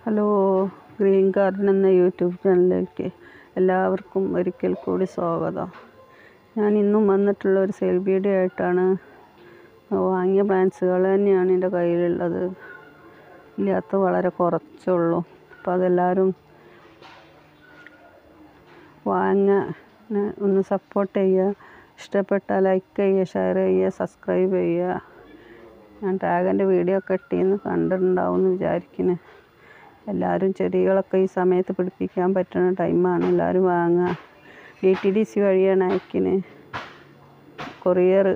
hello green garden എന്ന YouTube ചാനലിലേക്ക് എല്ലാവർക്കും ഒരിക്കൽ കൂടി സ്വാഗതം ഞാൻ ഇന്നും വന്നിട്ടുള്ള ഒരു സെയിൽ വീഡിയോ ആയിട്ടാണ് വാങ്ങിയ പ്ലാന്റ്സുകൾ തന്നെയാണ് എൻ്റെ കയ്യിലുള്ളത് ഇല്ലാത്ത വളരെ കുറച്ചുള്ളൂ അപ്പോൾ അതെല്ലാവരും വാങ്ങാൻ ഒന്ന് സപ്പോർട്ട് ചെയ്യുക ഇഷ്ടപ്പെട്ടാൽ ലൈക്ക് ചെയ്യുക ഷെയർ ചെയ്യുക സബ്സ്ക്രൈബ് ചെയ്യുക ഞാൻ ടാഗിൻ്റെ വീഡിയോ ഒക്കെ ഇട്ടിന്ന് കണ്ടിട്ടുണ്ടാവും എന്ന് വിചാരിക്കുന്നു എല്ലാവരും ചെടികളൊക്കെ ഈ സമയത്ത് പിടിപ്പിക്കാൻ പറ്റുന്ന ടൈമാണ് എല്ലാവരും വാങ്ങുക ഡി ടി ഡി സി വഴിയാണ് അയക്കുന്നത് കൊറിയർ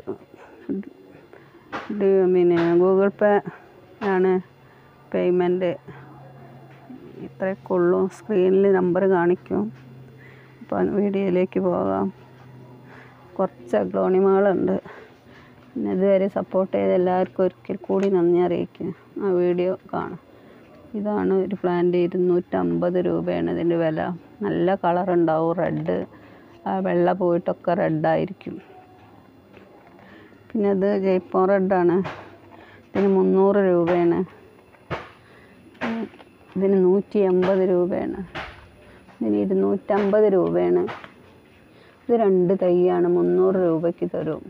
പിന്നെ ഗൂഗിൾ പേ ആണ് പേയ്മെൻറ്റ് ഇത്രയൊക്കെ ഉള്ളൂ സ്ക്രീനിൽ നമ്പർ കാണിക്കും അപ്പോൾ വീഡിയോയിലേക്ക് പോകാം കുറച്ച് അഗ്ലോണിമകളുണ്ട് പിന്നെ ഇതുവരെ സപ്പോർട്ട് ചെയ്ത എല്ലാവർക്കും ഒരിക്കൽ കൂടി നന്ദി അറിയിക്കുക ആ വീഡിയോ കാണാം ഇതാണ് ഒരു പ്ലാന്റ് ഇരുന്നൂറ്റമ്പത് രൂപയാണ് ഇതിൻ്റെ വില നല്ല കളർ ഉണ്ടാവും റെഡ് ആ വെള്ള പോയിട്ടൊക്കെ റെഡായിരിക്കും പിന്നെ ഇത് ജയ്പോൺ റെഡാണ് ഇതിന് മുന്നൂറ് രൂപയാണ് ഇതിന് നൂറ്റി എൺപത് രൂപയാണ് ഇതിന് ഇരുന്നൂറ്റമ്പത് രൂപയാണ് ഇത് രണ്ട് തൈയാണ് മുന്നൂറ് രൂപയ്ക്ക് തരും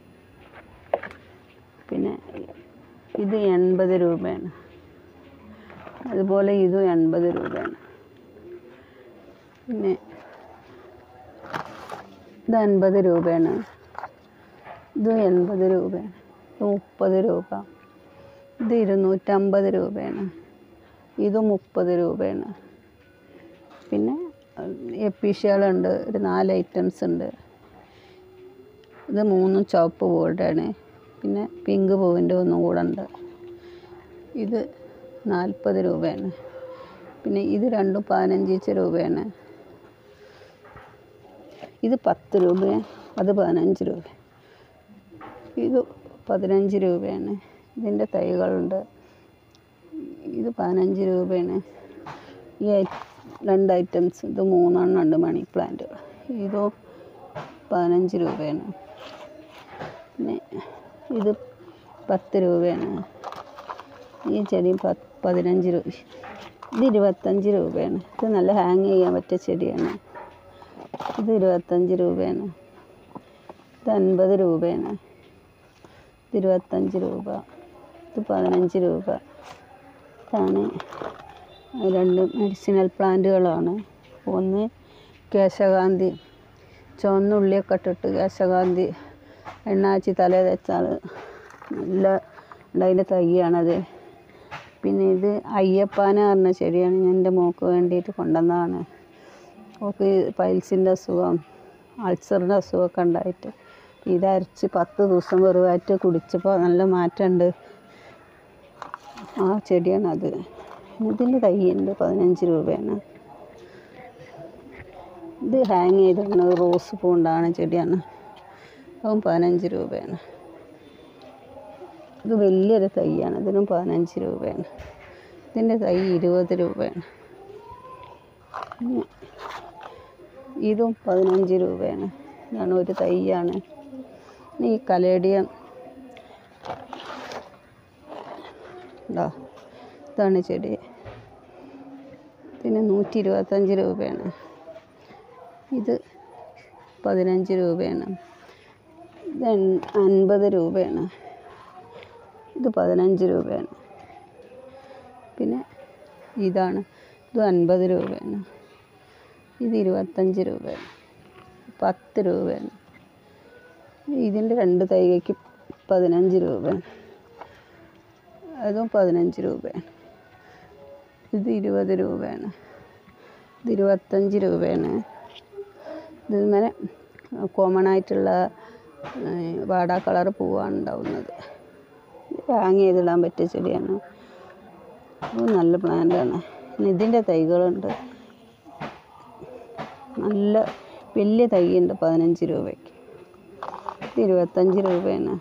പിന്നെ ഇത് എൺപത് രൂപയാണ് അതുപോലെ ഇതും എൺപത് രൂപയാണ് പിന്നെ ഇത് അൻപത് രൂപയാണ് ഇത് എൺപത് രൂപയാണ് ഇത് മുപ്പത് രൂപ ഇത് ഇരുന്നൂറ്റമ്പത് രൂപയാണ് ഇത് മുപ്പത് രൂപയാണ് പിന്നെ എപ്പീഷ്യകളുണ്ട് ഒരു നാല് ഐറ്റംസ് ഉണ്ട് ഇത് മൂന്നും ചുവപ്പ് പൂവുടെയാണ് പിന്നെ പിങ്ക് പൂവിൻ്റെ ഒന്നും കൂടെ ഉണ്ട് ഇത് നാൽപ്പത് രൂപയാണ് പിന്നെ ഇത് രണ്ടും പതിനഞ്ച് രൂപയാണ് ഇത് പത്ത് രൂപ അത് പതിനഞ്ച് രൂപ ഇത് പതിനഞ്ച് രൂപയാണ് ഇതിൻ്റെ തൈകളുണ്ട് ഇത് പതിനഞ്ച് രൂപയാണ് ഈ രണ്ട് ഐറ്റംസ് ഇത് മൂന്നെണ്ണം ഉണ്ട് മണി പ്ലാന്റുകൾ ഇതോ പതിനഞ്ച് രൂപയാണ് പിന്നെ ഇത് പത്ത് രൂപയാണ് ഈ ചെടി പത്ത് പതിനഞ്ച് രൂപ ഇത് ഇരുപത്തഞ്ച് രൂപയാണ് ഇത് നല്ല ഹാങ് ചെയ്യാൻ പറ്റിയ ചെടിയാണ് ഇത് ഇരുപത്തഞ്ച് രൂപയാണ് ഇത് അൻപത് രൂപയാണ് ഇത് ഇരുപത്തഞ്ച് രൂപ ഇത് പതിനഞ്ച് രൂപ ഇതാണ് രണ്ട് മെഡിസിനൽ പ്ലാന്റുകളാണ് ഒന്ന് കേശകാന്തി ചുവന്ന ഉള്ളിയൊക്കെ ഇട്ടിട്ട് കേശകാന്തി എണ്ണാച്ചി തല തേച്ചാൽ നല്ല അതിൻ്റെ തൈയാണത് പിന്നെ ഇത് അയ്യപ്പാന പറഞ്ഞ ചെടിയാണ് ഞാൻ എൻ്റെ മോൾക്ക് വേണ്ടിയിട്ട് കൊണ്ടുവന്നതാണ് ഓൾക്ക് പൈൽസിൻ്റെ അസുഖം അൾസറിൻ്റെ അസുഖമൊക്കെ ഉണ്ടായിട്ട് ഇത് അരച്ച് പത്ത് ദിവസം വെറുവായിട്ട് കുടിച്ചപ്പോൾ നല്ല മാറ്റമുണ്ട് ആ ചെടിയാണത് ഇതിൻ്റെ തൈയുണ്ട് പതിനഞ്ച് രൂപയാണ് ഇത് ഹാങ് ചെയ്തിട്ടുണ്ട് റോസ് പൂണ്ടാണ് ചെടിയാണ് അതും പതിനഞ്ച് രൂപയാണ് ഇത് വലിയൊരു തൈയാണ് ഇതിനും പതിനഞ്ച് രൂപയാണ് ഇതിൻ്റെ തൈ ഇരുപത് രൂപയാണ് ഇതും പതിനഞ്ച് രൂപയാണ് ഇതാണ് ഒരു തൈയാണ് ഈ കലേഡിയം ഇതാ ഇതാണ് ചെടി ഇതിന് നൂറ്റി ഇരുപത്തഞ്ച് രൂപയാണ് ഇത് പതിനഞ്ച് രൂപയാണ് ഇത് അൻപത് രൂപയാണ് ഇത് പതിനഞ്ച് രൂപയാണ് പിന്നെ ഇതാണ് ഇത് അൻപത് രൂപയാണ് ഇത് ഇരുപത്തഞ്ച് രൂപയാണ് പത്ത് രൂപയാണ് ഇതിൻ്റെ രണ്ട് തൈകയ്ക്ക് പതിനഞ്ച് രൂപയാണ് അതും പതിനഞ്ച് രൂപയാണ് ഇത് ഇരുപത് രൂപയാണ് ഇത് ഇരുപത്തഞ്ച് രൂപയാണ് ഇതിങ്ങനെ കോമൺ ആയിട്ടുള്ള വാടാ കളർ പൂവാണ് ഉണ്ടാവുന്നത് ഹാങ് ചെയ്തിടാൻ പറ്റിയ ചെടിയാണ് അത് നല്ല പ്ലാന്റാണ് പിന്നെ ഇതിൻ്റെ തൈകളുണ്ട് നല്ല വലിയ തൈയുണ്ട് പതിനഞ്ച് രൂപയ്ക്ക് ഇത് ഇരുപത്തഞ്ച് രൂപയാണ്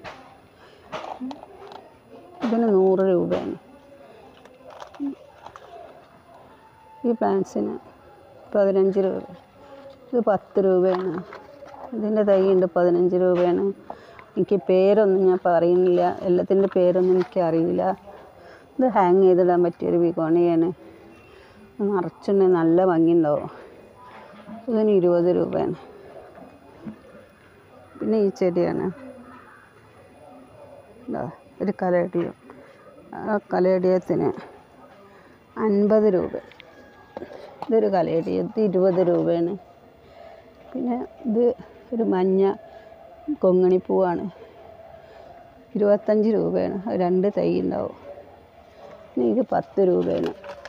ഇതിന് നൂറ് രൂപയാണ് ഈ പ്ലാന്റ്സിന് പതിനഞ്ച് രൂപ ഇത് പത്ത് രൂപയാണ് ഇതിൻ്റെ തൈയുണ്ട് പതിനഞ്ച് രൂപയാണ് എനിക്ക് പേരൊന്നും ഞാൻ പറയുന്നില്ല എല്ലാത്തിൻ്റെ പേരൊന്നും എനിക്ക് അറിയില്ല ഇത് ഹാങ് ചെയ്തിടാൻ പറ്റിയൊരു വികോണിയാണ് നിറച്ചുണ്ടെങ്കിൽ നല്ല ഭംഗിയുണ്ടാവും ഇതിന് ഇരുപത് രൂപയാണ് പിന്നെ ഈ ചെടിയാണ് ഇതാ ഒരു കലേഡിയം ആ കലേഡിയത്തിന് അൻപത് രൂപ ഇതൊരു കലേഡിയം ഇത് ഇരുപത് രൂപയാണ് പിന്നെ ഇത് ഒരു മഞ്ഞ കൊങ്ങിണിപ്പൂവാണ് ഇരുപത്തഞ്ച് രൂപയാണ് അത് രണ്ട് തൈ ഉണ്ടാവും പിന്നെ ഇത് പത്ത് രൂപയാണ്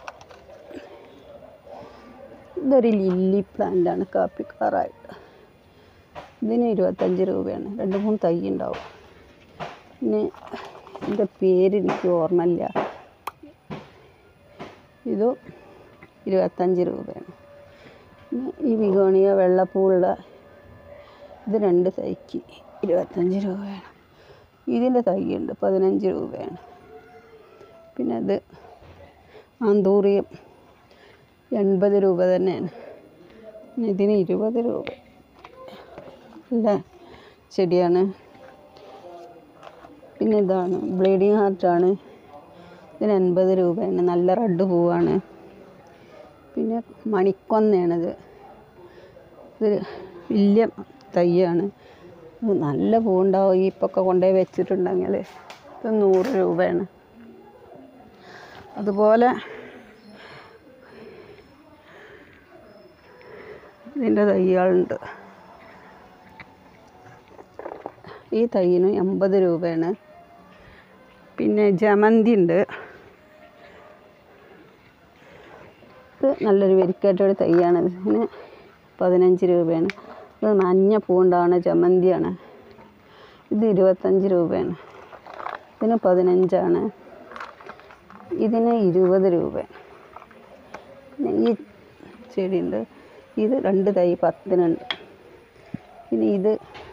ഇതൊരു ലില്ലി പ്ലാന്റാണ് കാപ്പിക്കാറായിട്ട് ഇതിന് ഇരുപത്തഞ്ച് രൂപയാണ് രണ്ട് മൂന്ന് തൈ ഉണ്ടാവും പിന്നെ ഇതിൻ്റെ പേര് എനിക്ക് ഓർമ്മയില്ല ഇത് ഇരുപത്തഞ്ച് രൂപയാണ് പിന്നെ ഈ ബിഗോണിയ വെള്ളപ്പൂവുള്ള ഇത് രണ്ട് തൈക്ക് ഇരുപത്തഞ്ച് രൂപയാണ് ഇതിൻ്റെ തൈയുണ്ട് പതിനഞ്ച് രൂപയാണ് പിന്നെ ഇത് ആന്തൂറിയം എൺപത് രൂപ തന്നെയാണ് പിന്നെ ഇതിന് ഇരുപത് രൂപ നല്ല ചെടിയാണ് പിന്നെ ഇതാണ് ബ്ലീഡിങ് ഹാർട്ടാണ് ഇതിന് എൺപത് രൂപയാണ് നല്ല റെഡ് പൂവാണ് പിന്നെ മണിക്കൊന്നയാണിത് ഇത് വലിയ തൈയാണ് ഇത് നല്ല പൂവുണ്ടാവും ഈ ഇപ്പൊക്കെ കൊണ്ടുപോയി വെച്ചിട്ടുണ്ടെങ്കിൽ ഇത് നൂറ് രൂപയാണ് അതുപോലെ ഇതിൻ്റെ തൈകളുണ്ട് ഈ തൈയിന് എൺപത് രൂപയാണ് പിന്നെ ജമന്തി ഉണ്ട് ഇത് നല്ലൊരു വെരിക്കേറ്റൊരു തൈയാണ് ഇതിന് പതിനഞ്ച് രൂപയാണ് ഇത് മഞ്ഞ പൂണ്ടാണ് ജമന്തിയാണ് ഇത് ഇരുപത്തഞ്ച് രൂപയാണ് ഇതിന് പതിനഞ്ചാണ് ഇതിന് ഇരുപത് രൂപ പിന്നെ ഈ ചെടിയുണ്ട് ഇത് രണ്ട് തൈ പത്തിനുണ്ട് പിന്നെ ഇത്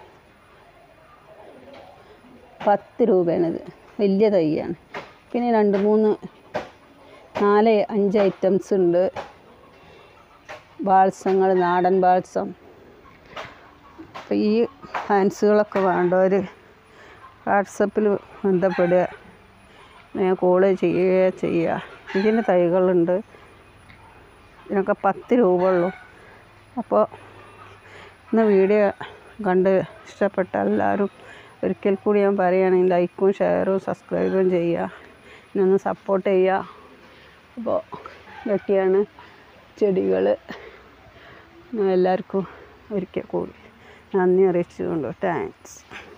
പത്ത് രൂപയാണിത് വലിയ തൈയാണ് പിന്നെ രണ്ട് മൂന്ന് നാല് അഞ്ച് ഐറ്റംസ് ഉണ്ട് ബാൾസങ്ങൾ നാടൻ ബാൾസം അപ്പോൾ ഈ ഫാൻസുകളൊക്കെ വേണ്ടവർ വാട്സപ്പിൽ ബന്ധപ്പെടുക ഞാൻ കോള് ചെയ്യുക ചെയ്യുക ഇതിന് തൈകളുണ്ട് ഇതിനൊക്കെ പത്ത് രൂപ ഉള്ളൂ അപ്പോൾ ഇന്ന് വീഡിയോ കണ്ട് ഇഷ്ടപ്പെട്ട എല്ലാവരും ഒരിക്കൽ കൂടി ഞാൻ പറയുകയാണെങ്കിൽ ലൈക്കും ഷെയറും സബ്സ്ക്രൈബും ചെയ്യുക എന്നെ ഒന്ന് സപ്പോർട്ട് ചെയ്യുക അപ്പോൾ ഇതൊക്കെയാണ് ചെടികൾ എല്ലാവർക്കും ഒരിക്കൽ കൂടി നന്ദി അറിയിച്ചുകൊണ്ട് താങ്ക്സ്